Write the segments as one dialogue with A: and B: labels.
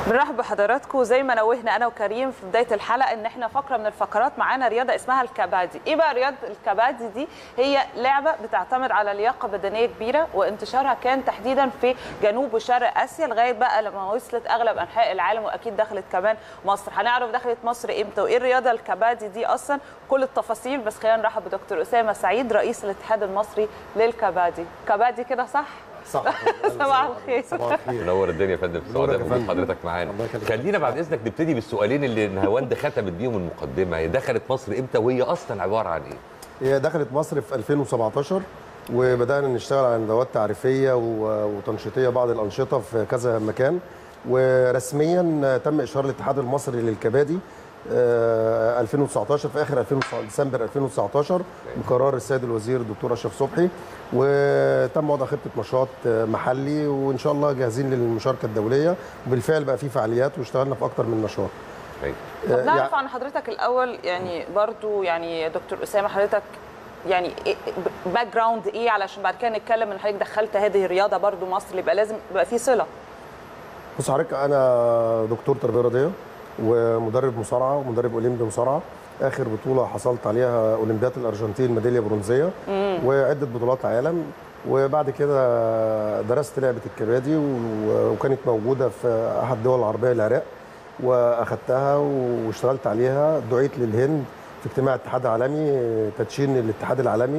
A: بنرحب بحضراتكم زي ما نوهنا انا وكريم في بدايه الحلقه ان احنا فقره من الفقرات معانا رياضه اسمها الكبادي ايه بقى رياضه الكبادي دي هي لعبه بتعتمد على لياقه بدنيه كبيره وانتشارها كان تحديدا في جنوب وشرق اسيا لغايه بقى لما وصلت اغلب انحاء العالم واكيد دخلت كمان مصر هنعرف دخلت مصر امتى وايه الرياضه الكبادي دي اصلا كل التفاصيل بس خلينا نرحب بدكتور اسامه سعيد رئيس الاتحاد المصري للكبادي كبادي كده صح
B: صح
A: صباح الخير
B: صباح الخير
C: منور الدنيا يا فندم
B: نورك
C: سعداء
B: يا
C: بوجود
B: فندم.
C: حضرتك معانا
B: الله يخليك.
C: خلينا بعد اذنك نبتدي بالسؤالين اللي نهاوند ختمت بيهم المقدمه هي دخلت مصر امتى وهي اصلا عباره عن ايه؟
B: هي دخلت مصر في 2017 وبدانا نشتغل على ندوات تعريفيه و- وتنشيطيه بعض الانشطه في كذا مكان ورسميا تم اشهار الاتحاد المصري للكبادي آه، 2019 في اخر 2000 ديسمبر 2019 بقرار السيد الوزير الدكتور اشرف صبحي وتم وضع خطه نشاط آه، محلي وان شاء الله جاهزين للمشاركه الدوليه وبالفعل بقى في فعاليات واشتغلنا في اكتر من نشاط
C: طيب.
A: طب
B: آه،
A: نعرف
B: يعني-
A: عن حضرتك الاول يعني برضو يعني يا دكتور اسامه حضرتك يعني باك جراوند ايه علشان بعد كده نتكلم ان حضرتك دخلت هذه الرياضه برضو مصر يبقى لازم يبقى في صله
B: بص حضرتك انا دكتور تربيه رياضيه ومدرب مصارعه ومدرب اولمبي مصارعه اخر بطوله حصلت عليها اولمبياد الارجنتين ميداليه برونزيه وعده بطولات عالم وبعد كده درست لعبه الكبادي و- وكانت موجوده في احد الدول العربيه العراق واخدتها واشتغلت عليها دعيت للهند في اجتماع الاتحاد العالمي تدشين الاتحاد العالمي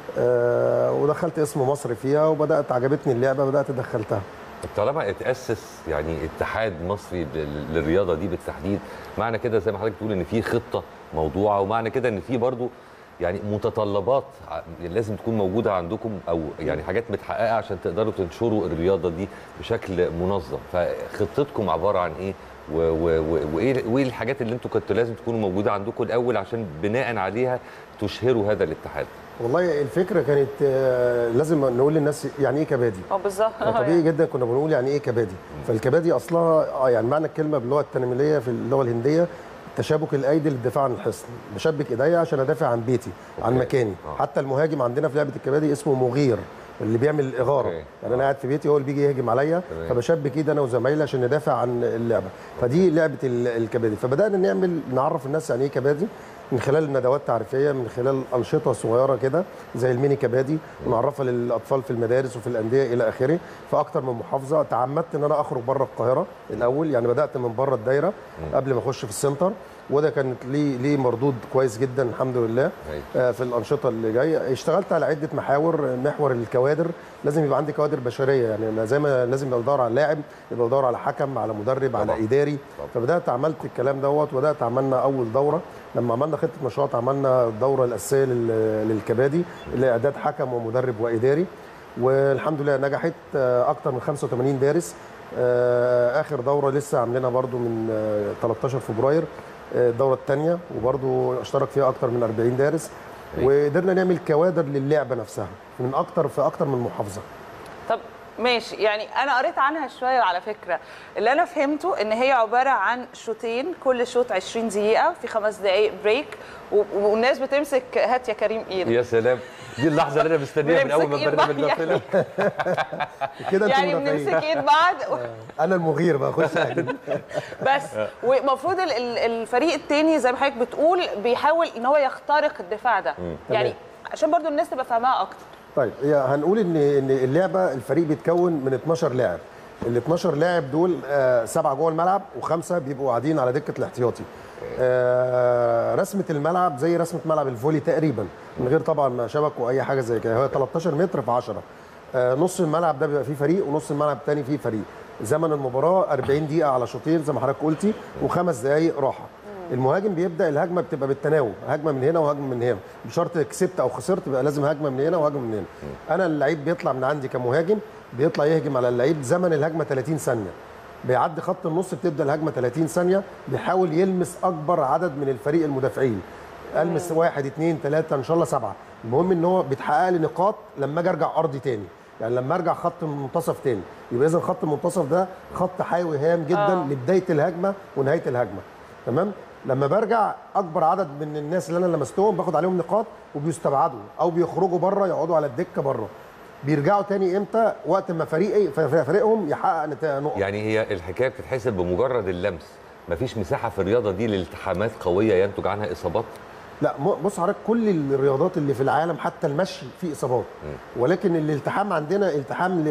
B: آه ودخلت اسم مصر فيها وبدات عجبتني اللعبه بدات دخلتها
C: طب طالما اتاسس يعني اتحاد مصري لل- للرياضه دي بالتحديد معنى كده زي ما حضرتك بتقول ان في خطه موضوعه ومعنى كده ان في برضو يعني متطلبات ع- لازم تكون موجوده عندكم او يعني حاجات متحققه عشان تقدروا تنشروا الرياضه دي بشكل منظم فخطتكم عباره عن ايه و- و- و- وايه وايه الحاجات اللي انتوا كنتوا لازم تكونوا موجوده عندكم الاول عشان بناء عليها تشهروا هذا الاتحاد
B: والله الفكره كانت آه، لازم نقول للناس يعني ايه كبادي
A: اه بالظبط
B: يعني طبيعي جدا كنا بنقول يعني ايه كبادي فالكبادي اصلها اه يعني معنى الكلمه باللغه التنميليه في اللغه الهنديه تشابك الايدي للدفاع عن الحصن بشبك ايديا عشان ادافع عن بيتي عن
C: أوكي.
B: مكاني
C: آه.
B: حتى المهاجم عندنا في لعبه الكبادي اسمه مغير اللي بيعمل الاغاره
C: أوكي.
B: يعني انا
C: آه.
B: قاعد في بيتي هو اللي بيجي يهجم عليا
C: تمام.
B: فبشبك ايدي انا وزمايلي عشان ندافع عن اللعبه فدي لعبه ال- الكبادي فبدانا نعمل نعرف الناس يعني ايه كبادي من خلال ندوات تعريفيه من خلال انشطه صغيره كده زي الميني كبادي ونعرفها للاطفال في المدارس وفي الانديه الى اخره في اكتر من محافظه تعمدت ان انا اخرج بره القاهره الاول يعني بدات من بره الدايره قبل ما اخش في السنتر وده كانت ليه ليه مردود كويس جدا الحمد لله
C: أيوة.
B: آه، في الانشطه اللي جايه اشتغلت على عده محاور محور الكوادر لازم يبقى عندي كوادر بشريه يعني أنا زي ما لازم يبقى بدور على لاعب يبقى بدور على حكم على مدرب على
C: طبعاً.
B: اداري
C: طبعاً.
B: فبدات عملت الكلام دوت وبدات عملنا اول دوره لما عملنا خطه نشاط عملنا الدوره الاساسيه لل- للكبادي اللي هي اعداد حكم ومدرب واداري والحمد لله نجحت آه، اكتر من 85 دارس آه، اخر دوره لسه عاملينها برضو من آه، 13 فبراير آه، الدوره الثانيه وبرضو اشترك فيها اكتر من 40 دارس
C: أيوة.
B: وقدرنا نعمل كوادر للعبه نفسها من اكتر في اكتر من محافظه
A: طب ماشي يعني انا قريت عنها شويه على فكره اللي انا فهمته ان هي عباره عن شوطين كل شوط 20 دقيقه في خمس دقائق بريك و- والناس بتمسك هات يا كريم ايدك
C: يا سلام دي اللحظه اللي انا مستنيها من اول ما
A: بنمسك إيد
C: البرنامج ده
A: بعض
C: طلع
B: كده انتوا
A: يعني
B: مدافعين.
A: بنمسك ايد بعض
B: انا المغير بقى خش أهجم.
A: بس ومفروض ال- ال- الفريق التاني زي ما حضرتك بتقول بيحاول ان هو يخترق الدفاع ده يعني
B: تمام.
A: عشان برضو الناس تبقى فاهماها اكتر
B: طيب هي هنقول ان ان اللعبه الفريق بيتكون من 12 لاعب ال 12 لاعب دول آه، سبعه جوه الملعب وخمسه بيبقوا قاعدين على دكه الاحتياطي آه، رسمه الملعب زي رسمه ملعب الفولي تقريبا من غير طبعا ما شبك واي حاجه زي كده هو 13 متر في 10 آه، نص الملعب ده بيبقى فيه فريق ونص الملعب الثاني فيه فريق زمن المباراه 40 دقيقه على شوطين زي ما حضرتك قلتي وخمس دقائق راحه المهاجم بيبدا الهجمه بتبقى بالتناوب هجمه من هنا وهجمه من هنا بشرط كسبت او خسرت بيبقى لازم هجمه من هنا وهجمه من هنا انا اللعيب بيطلع من عندي كمهاجم بيطلع يهجم على اللعيب زمن الهجمه 30 ثانيه بيعدي خط النص بتبدا الهجمه 30 ثانيه بيحاول يلمس اكبر عدد من الفريق المدافعين المس واحد اثنين ثلاثه ان شاء الله سبعه المهم ان هو بيتحقق لي نقاط لما اجي ارجع ارضي تاني يعني لما ارجع خط المنتصف تاني يبقى اذا خط المنتصف ده خط حيوي هام جدا
A: آه.
B: آه. لبدايه الهجمه ونهايه الهجمه تمام لما برجع اكبر عدد من الناس اللي انا لمستهم باخد عليهم نقاط وبيستبعدوا او بيخرجوا بره يقعدوا على الدكه بره بيرجعوا تاني امتى وقت ما فريق فريقهم يحقق نت- نقط
C: يعني هي الحكايه بتتحسب بمجرد اللمس مفيش مساحه في الرياضه دي لالتحامات قويه ينتج عنها اصابات
B: لا م- بص حضرتك كل الرياضات اللي في العالم حتى المشي فيه اصابات ولكن الالتحام عندنا التحام ل...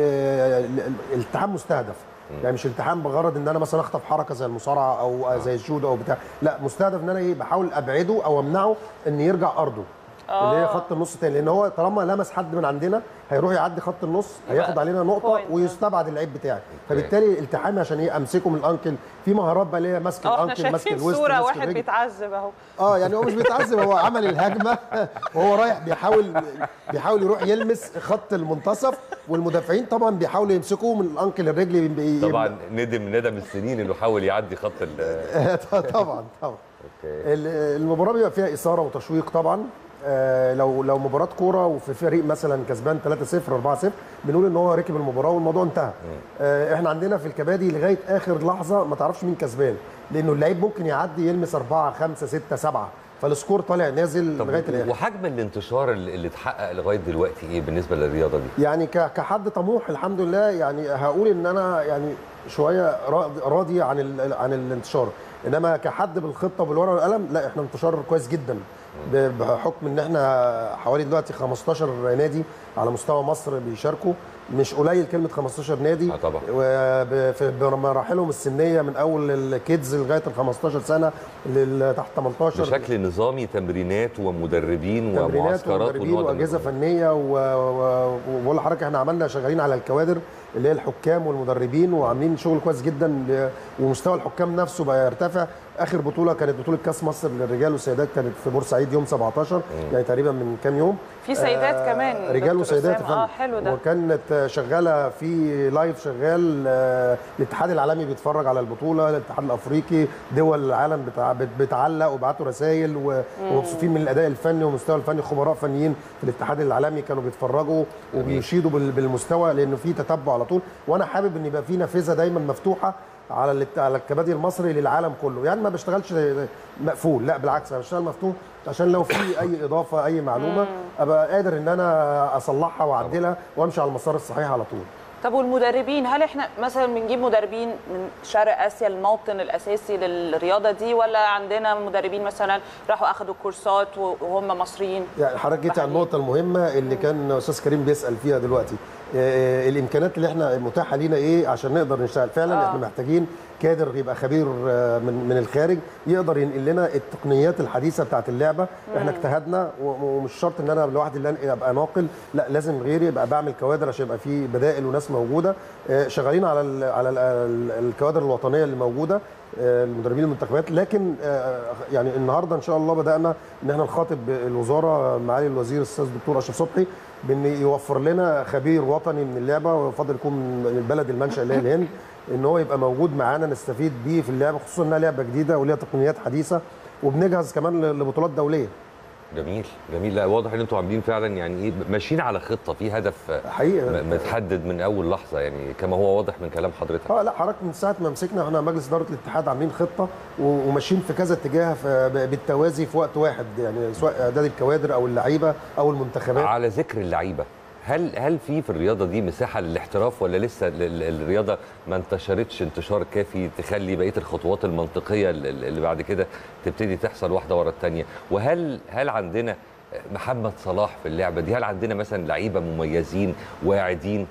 B: ل- التحام مستهدف يعني مش التحام بغرض ان انا مثلا اخطف حركه زي المصارعه او زي الجودو او بتاع لا مستهدف ان انا ايه بحاول ابعده او امنعه ان يرجع ارضه اللي هي خط النص تاني لان هو طالما لمس حد من عندنا هيروح يعدي خط النص هياخد علينا نقطه
A: point.
B: ويستبعد اللعيب بتاعي فبالتالي التحامي عشان ايه امسكه من الانكل في مهارات بقى اللي هي ماسك
A: اه احنا
B: الانكل ماسك
A: شايفين
B: الوسط
A: صوره
B: ماسك
A: واحد
B: الرجل.
A: بيتعذب اهو
B: اه يعني هو مش بيتعذب هو عمل الهجمه وهو رايح بيحاول بيحاول يروح يلمس خط المنتصف والمدافعين طبعا بيحاولوا يمسكوه من الانكل الرجل بي-
C: طبعا ندم ندم السنين انه حاول يعدي خط ال
B: طبعا طبعا
C: اوكي
B: ال- المباراه بيبقى فيها اثاره وتشويق طبعا آه، لو لو مباراه كوره وفي فريق مثلا كسبان 3-0 4-0 بنقول ان هو ركب المباراه والموضوع انتهى آه، احنا عندنا في الكبادي لغايه اخر لحظه ما تعرفش مين كسبان لانه اللعيب ممكن يعدي يلمس 4 5 6 7 فالسكور طالع نازل
C: طب
B: لغايه الاخر
C: وحجم الانتشار اللي اللي اتحقق لغايه دلوقتي ايه بالنسبه للرياضه دي؟
B: يعني ك- كحد طموح الحمد لله يعني هقول ان انا يعني شويه راضي- راضي عن ال- عن الانتشار انما كحد بالخطه بالورقه والقلم لا احنا انتشار كويس جدا ب- بحكم ان احنا حوالي دلوقتي 15 نادي على مستوى مصر بيشاركوا مش قليل كلمه 15 نادي
C: آه طبعا.
B: وب- في بمراحلهم السنيه من اول الكيدز لغايه ال 15 سنه لل تحت 18
C: بشكل نظامي تمرينات ومدربين
B: تمرينات
C: ومعسكرات
B: ومدربين
C: والنوع ده
B: واجهزه
C: من الأمور.
B: فنيه و- و- وبقول لحضرتك احنا عملنا شغالين على الكوادر اللي هي الحكام والمدربين وعاملين شغل كويس جدا ل- ومستوى الحكام نفسه بقى يرتفع اخر بطوله كانت بطوله كاس مصر للرجال والسيدات كانت في بورسعيد يوم 17 يعني تقريبا من كام يوم
A: في سيدات
B: آه،
A: كمان
B: رجال
A: دكتور
B: وسيدات
A: أسامة.
B: يا فندم.
A: اه حلو ده
B: وكانت شغاله في لايف شغال آه، الاتحاد العالمي بيتفرج على البطوله الاتحاد الافريقي دول العالم بتع- بت- بتعلق وبعتوا رسائل و- ومبسوطين من الاداء الفني والمستوى الفني خبراء فنيين في الاتحاد العالمي كانوا بيتفرجوا وبيشيدوا بال- بالمستوى لانه في تتبع على طول وانا حابب ان يبقى في نافذه دايما مفتوحه على الات- على الكبادي المصري للعالم كله يعني ما بشتغلش مقفول لا بالعكس انا بشتغل مفتوح عشان لو في اي اضافه اي معلومه ابقى قادر ان انا اصلحها واعدلها وامشي على المسار الصحيح على طول
A: طب والمدربين هل احنا مثلا بنجيب مدربين من شرق اسيا الموطن الاساسي للرياضه دي ولا عندنا مدربين مثلا راحوا اخذوا كورسات وهم مصريين
B: يعني حضرتك جيت على النقطه المهمه اللي كان استاذ كريم بيسال فيها دلوقتي آه، الامكانيات اللي احنا متاحه لينا ايه عشان نقدر نشتغل فعلا
A: آه.
B: احنا محتاجين كادر يبقى خبير آه، من من الخارج يقدر ينقل لنا التقنيات الحديثه بتاعت اللعبه احنا اجتهدنا و- ومش شرط ان انا لوحدي اللي أنقل ابقى ناقل لا لازم غيري يبقى بعمل كوادر عشان يبقى في بدائل وناس موجوده آه، شغالين على ال على ال الكوادر الوطنيه اللي موجوده آه، المدربين المنتخبات لكن آه، يعني النهارده ان شاء الله بدانا ان احنا نخاطب الوزاره معالي الوزير الاستاذ الدكتور اشرف صبحي بان يوفر لنا خبير وطني من اللعبه ويفضل يكون من البلد المنشا اللي هي الهند ان هو يبقى موجود معانا نستفيد بيه في اللعبه خصوصا انها لعبه جديده وليها تقنيات حديثه وبنجهز كمان لبطولات دوليه
C: جميل جميل لا واضح ان انتوا عاملين فعلا يعني ايه ماشيين على خطه في هدف
B: حقيقه
C: م- متحدد من اول لحظه يعني كما هو واضح من كلام حضرتك
B: اه لا حضرتك من ساعه ما مسكنا احنا مجلس اداره الاتحاد عاملين خطه و- وماشيين في كذا اتجاه ف- بالتوازي في وقت واحد يعني سواء اعداد الكوادر او اللعيبه او المنتخبات
C: على ذكر اللعيبه هل هل في في الرياضه دي مساحه للاحتراف ولا لسه ال- ال- الرياضه ما انتشرتش انتشار كافي تخلي بقيه الخطوات المنطقيه ال- ال- اللي بعد كده تبتدي تحصل واحده ورا الثانيه وهل هل عندنا محمد صلاح في اللعبه دي هل عندنا مثلا لعيبه مميزين واعدين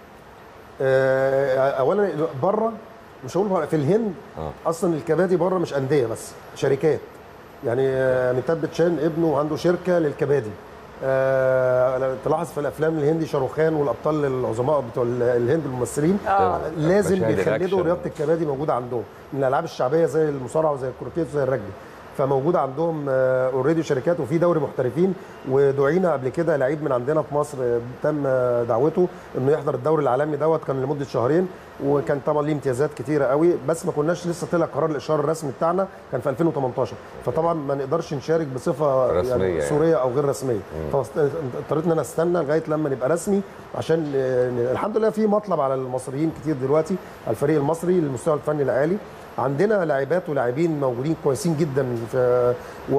B: آه، اولا بره مش هقول بره، في الهند
C: آه.
B: اصلا الكبادي بره مش انديه بس شركات يعني آه، اميتاب باتشان ابنه عنده شركه للكبادي آه، تلاحظ في الافلام الهندي شاروخان والابطال العظماء بتوع ال- الهند الممثلين
A: آه.
B: لازم
C: مشاهد
B: بيخلدوا
C: الأكشن.
B: رياضه الكبادي موجوده عندهم من الالعاب الشعبيه زي المصارعه وزي الكروكيت وزي الرجبي فموجوده عندهم اوريدي شركات وفي دوري محترفين ودعينا قبل كده لعيب من عندنا في مصر آه، تم آه، دعوته انه يحضر الدوري العالمي دوت كان لمده شهرين وكان طبعا ليه امتيازات كتيره قوي بس ما كناش لسه طلع قرار الاشهار الرسمي بتاعنا كان في 2018 فطبعا ما نقدرش نشارك بصفه
C: رسمية
B: يعني
C: يعني.
B: صوريه او غير رسميه فاضطريت ان انا استنى لغايه لما نبقى رسمي عشان آه، الحمد لله في مطلب على المصريين كتير دلوقتي على الفريق المصري للمستوى الفني العالي عندنا لاعبات ولاعبين موجودين كويسين جدا في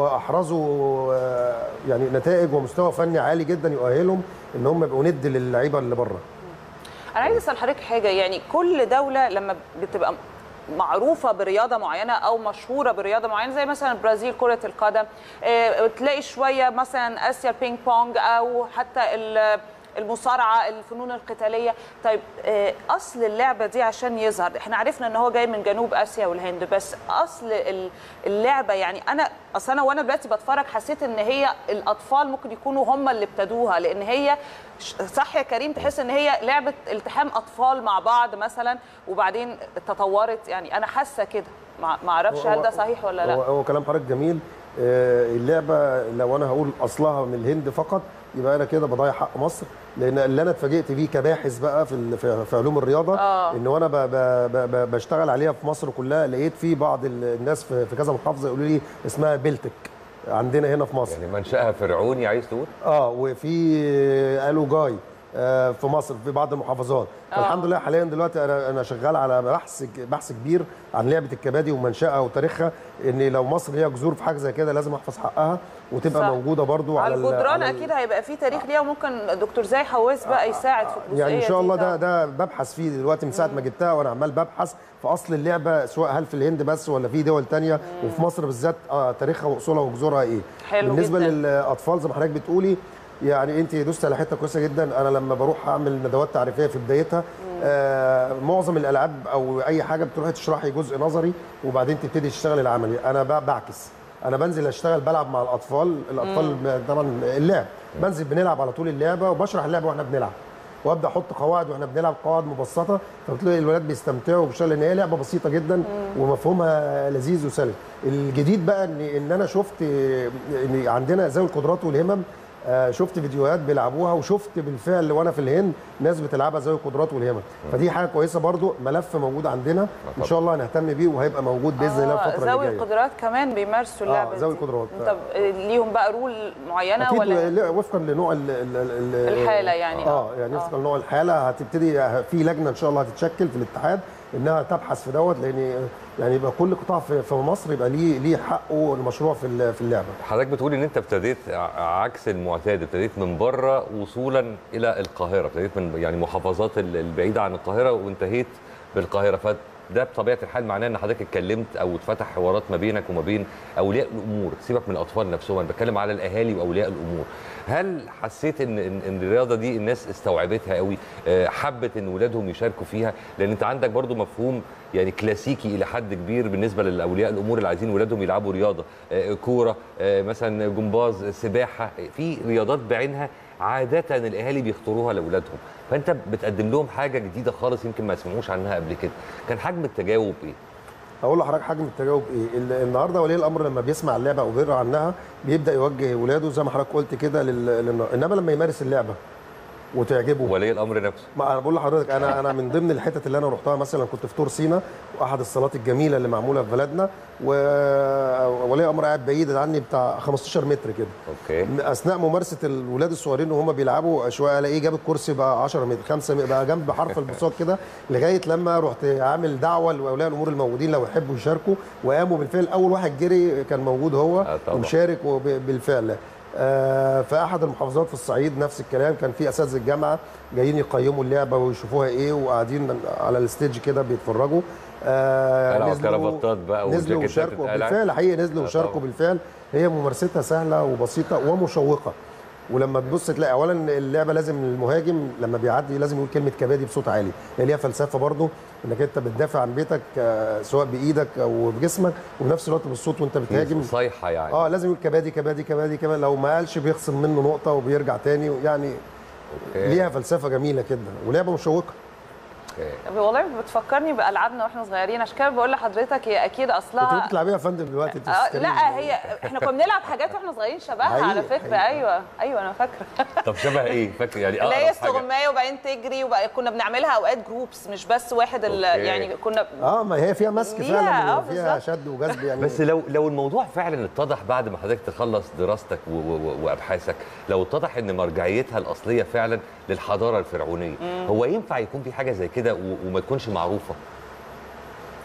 B: واحرزوا آه، يعني نتائج ومستوى فني عالي جدا يؤهلهم ان هم يبقوا ند للعيبه اللي بره
A: انا عايز اسال حضرتك حاجه يعني كل دوله لما بتبقى معروفه برياضه معينه او مشهوره برياضه معينه زي مثلا البرازيل كره القدم آه، تلاقي شويه مثلا اسيا البينج بونج او حتى ال- المصارعه الفنون القتاليه طيب آه، اصل اللعبه دي عشان يظهر احنا عرفنا ان هو جاي من جنوب اسيا والهند بس اصل ال- اللعبه يعني انا اصل انا وانا دلوقتي بتفرج حسيت ان هي الاطفال ممكن يكونوا هم اللي ابتدوها لان هي ش- صح يا كريم تحس ان هي لعبه التحام اطفال مع بعض مثلا وبعدين تطورت يعني انا حاسه كده ما ما اعرفش هل ده صحيح ولا
B: هو,
A: لا
B: هو كلام حضرتك جميل آه، اللعبه لو انا هقول اصلها من الهند فقط يبقى انا كده بضيع حق مصر لان اللي انا اتفاجئت بيه كباحث بقى في ال- في في علوم الرياضه
A: آه.
B: ان وانا ب- ب- ب- ب- بشتغل عليها في مصر كلها لقيت في بعض ال- الناس في في كذا محافظه يقولوا لي اسمها بلتك عندنا هنا في مصر
C: يعني منشأها فرعوني عايز تقول
B: اه وفي قالوا جاي آه، في مصر في بعض المحافظات فالحمد لله حاليا دلوقتي انا انا شغال على بحث بحث كبير عن لعبه الكبادي ومنشأها وتاريخها ان لو مصر ليها جذور في حاجه زي كده لازم احفظ حقها وتبقى
A: صح.
B: موجوده برضو
A: على
B: ال-
A: الجدران
B: ال-
A: اكيد هيبقى في تاريخ ليها وممكن دكتور زي حواس بقى يساعد في الجزئيه
B: يعني ان شاء
A: دي
B: الله ده
A: طبعاً.
B: ده ببحث فيه دلوقتي من ساعه ما جبتها وانا عمال ببحث في اصل اللعبه سواء هل في الهند بس ولا في دول تانية وفي مصر بالذات آه تاريخها واصولها وجذورها ايه
A: حلو
B: بالنسبه
A: جداً.
B: للاطفال زي ما حضرتك بتقولي يعني انت دوست على حته كويسه جدا انا لما بروح اعمل ندوات تعريفيه في بدايتها آه معظم الالعاب او اي حاجه بتروحي تشرحي جزء نظري وبعدين تبتدي تشتغل العملي انا بقى بعكس انا بنزل اشتغل بلعب مع الاطفال الاطفال طبعا اللعب بنزل بنلعب على طول اللعبه وبشرح اللعبه واحنا بنلعب وابدا احط قواعد واحنا بنلعب قواعد مبسطه فبتلاقي الولاد بيستمتعوا بالشغل لان هي لعبه بسيطه جدا ومفهومها لذيذ وسلس الجديد بقى ان ان انا شفت ان عندنا ذوي القدرات والهمم آه، شفت فيديوهات بيلعبوها وشفت بالفعل وانا في الهند ناس بتلعبها ذوي القدرات والهمم فدي حاجه كويسه برضو ملف موجود عندنا ان شاء الله هنهتم بيه وهيبقى موجود باذن الله
A: آه،
B: الفتره اللي
A: ذوي
B: جايه
A: القدرات كمان بيمارسوا اللعبه
B: ذوي
A: دي.
B: القدرات.
A: طب ليهم بقى رول معينه
B: اكيد
A: ولا
B: لا، وفقا لنوع ال ال ال
A: الحالة يعني.
B: اه يعني وفقا لنوع الحاله هتبتدي في لجنه ان شاء الله هتتشكل في الاتحاد انها تبحث في دوت لان يعني يبقى كل قطاع في في مصر يبقى ليه ليه حقه المشروع في ال- في اللعبه
C: حضرتك بتقول ان انت ابتديت ع- عكس المعتاد ابتديت من بره وصولا الى القاهره ابتديت من يعني محافظات ال- البعيده عن القاهره وانتهيت بالقاهره فده بطبيعه الحال معناه ان حضرتك اتكلمت او اتفتح حوارات ما بينك وما بين اولياء الامور سيبك من الاطفال نفسهم انا بتكلم على الاهالي واولياء الامور هل حسيت ان ان, إن الرياضه دي الناس استوعبتها قوي آه، حبت ان ولادهم يشاركوا فيها لان انت عندك برضو مفهوم يعني كلاسيكي الى حد كبير بالنسبه لاولياء الامور اللي عايزين ولادهم يلعبوا رياضه آه، كوره آه، مثلا جمباز سباحه في رياضات بعينها عاده الاهالي بيختاروها لاولادهم فانت بتقدم لهم حاجه جديده خالص يمكن ما يسمعوش عنها قبل كده كان حجم التجاوب ايه
B: هقول لحضرتك حجم التجاوب ايه ال- النهارده ولي الامر لما بيسمع اللعبه او بيقرا عنها بيبدا يوجه ولاده زي ما حضرتك قلت كده لل... لل... انما لما يمارس اللعبه وتعجبه
C: ولي الامر نفسه
B: ما انا بقول لحضرتك انا انا من ضمن الحتت اللي انا رحتها مثلا كنت في طور سينا واحد الصالات الجميله اللي معموله في بلدنا وولي امر قاعد بعيد عني بتاع 15 متر كده
C: اوكي
B: اثناء ممارسه الولاد الصغيرين وهم بيلعبوا شويه الاقيه جاب الكرسي بقى 10 متر 5 متر بقى جنب حرف البساط كده لغايه لما رحت عامل دعوه لاولياء الامور الموجودين لو يحبوا يشاركوا وقاموا بالفعل اول واحد جري كان موجود هو
C: آه طبعا.
B: ومشارك وب- بالفعل آه، في احد المحافظات في الصعيد نفس الكلام كان في اساتذه الجامعه جايين يقيموا اللعبه ويشوفوها ايه وقاعدين على الستيج كده بيتفرجوا آه
C: قلعوا كرافتات بقى
B: نزلوا
C: والجاكيتات
B: وشاركوا
C: اتقلعت.
B: بالفعل حقيقي نزلوا
C: آه
B: وشاركوا
C: طبعا.
B: بالفعل هي ممارستها سهله وبسيطه ومشوقه ولما تبص تلاقي اولا اللعبه لازم المهاجم لما بيعدي لازم يقول كلمه كبادي بصوت عالي هي ليها فلسفه برضو انك انت بتدافع عن بيتك آه، سواء بايدك او بجسمك وفي نفس الوقت بالصوت وانت بتهاجم
C: صيحه يعني
B: اه لازم يقول كبادي كبادي كبادي كبادي لو ما قالش بيخصم منه نقطه وبيرجع تاني يعني
C: أوكي.
B: ليها فلسفه جميله جدا ولعبه مشوقه
C: أوكي.
A: والله بتفكرني بالعابنا واحنا صغيرين عشان كده بقول لحضرتك هي اكيد
B: كنت
A: اصلها
B: ممكن تلعبيها يا فندم دلوقتي انت
A: آه
B: بتتكلمي.
A: لا هي احنا كنا بنلعب حاجات واحنا صغيرين شبهها
B: حقيقي،
A: على فكره
B: حقيقي.
A: ايوه ايوه انا فاكره
C: طب شبه ايه فاكر يعني
A: اللي هي
C: اقرب حاجه
A: استغمايه وبعدين تجري وبقى كنا بنعملها اوقات جروبس مش بس واحد ال-
C: أوكي.
A: يعني كنا
B: اه ما هي فيها مسك
A: ليها،
B: فعلا
A: آه،
B: وفيها
A: بالظبط.
B: شد وجذب يعني
C: بس لو لو الموضوع فعلا اتضح بعد ما حضرتك تخلص دراستك و- و- وابحاثك لو اتضح ان مرجعيتها الاصليه فعلا للحضاره الفرعونيه هو ينفع يكون في حاجه زي كده و- وما تكونش معروفه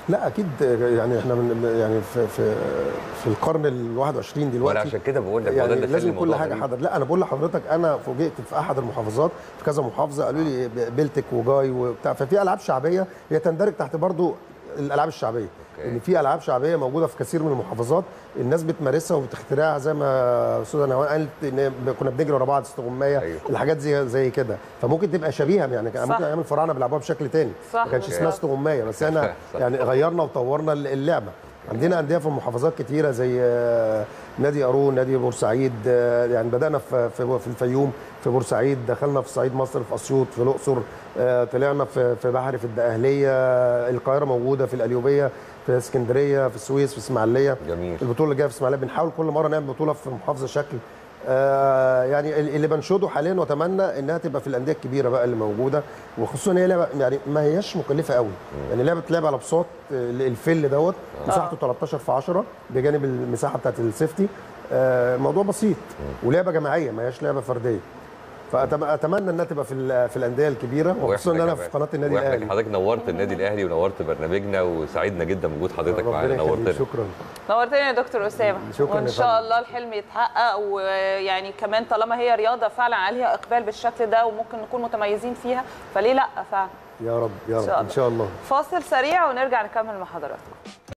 B: لا اكيد يعني احنا من يعني في في في القرن ال 21 دلوقتي
C: وانا عشان كده بقول لك هو ده
B: يعني
C: اللي خلي
B: لازم كل
C: الموضوع
B: حاجه
C: غريب.
B: حضر لا انا بقول لحضرتك انا فوجئت في احد المحافظات في كذا محافظه قالوا لي بلتك وجاي وبتاع ففي العاب شعبيه هي تندرج تحت برضو الالعاب الشعبيه
C: أوكي.
B: ان في العاب شعبيه موجوده في كثير من المحافظات الناس بتمارسها وبتخترعها زي ما استاذه نوال قالت ان كنا بنجري ورا بعض استغمايه
C: أيوة.
B: الحاجات زي زي كده فممكن تبقى شبيهه يعني كان
A: صح.
B: ممكن ايام الفراعنه بيلعبوها بشكل تاني
A: صح،
B: ما كانش اسمها
A: بالظبط.
B: استغمايه بس احنا
C: صح.
B: يعني غيرنا وطورنا اللعبه عندنا انديه في محافظات كتيره زي آه، نادي قارون نادي بورسعيد آه، يعني بدانا في في في الفيوم في بورسعيد دخلنا في صعيد مصر في اسيوط في الاقصر آه، طلعنا في في بحري في الدقهليه القاهره موجوده في القليوبيه في اسكندريه في السويس في اسماعيليه
C: جميل
B: البطوله اللي جايه في اسماعيليه بنحاول كل مره نعمل بطوله في محافظه شكل آه يعني اللي بنشده حاليا واتمنى انها تبقى في الانديه الكبيره بقى اللي موجوده وخصوصا هي لعبه يعني ما هياش مكلفه قوي يعني لعبه لعبه على بساط آه، الفل دوت مساحته 13 في 10 بجانب المساحه بتاعت السيفتي آه موضوع بسيط ولعبه جماعيه ما هياش لعبه فرديه فاتمنى انها تبقى في ال- في الانديه الكبيره وخصوصا ان
C: وإحنا
B: انا
C: كمان.
B: في قناه النادي
C: وإحنا
B: الاهلي
C: حضرتك نورت النادي الاهلي ونورت برنامجنا وسعدنا جدا بوجود حضرتك معانا
B: ربنا يخليك،
C: نورتنا
B: شكرا
A: نورتنا يا دكتور اسامه
B: شكراً
A: وان
B: يا
A: شاء
B: فندم.
A: الله الحلم يتحقق ويعني كمان طالما هي رياضه فعلا عليها اقبال بالشكل ده وممكن نكون متميزين فيها فليه لا فعلا
B: يا رب يا
A: إن شاء
B: رب
A: الله.
B: ان شاء الله
A: فاصل سريع ونرجع نكمل مع حضراتكم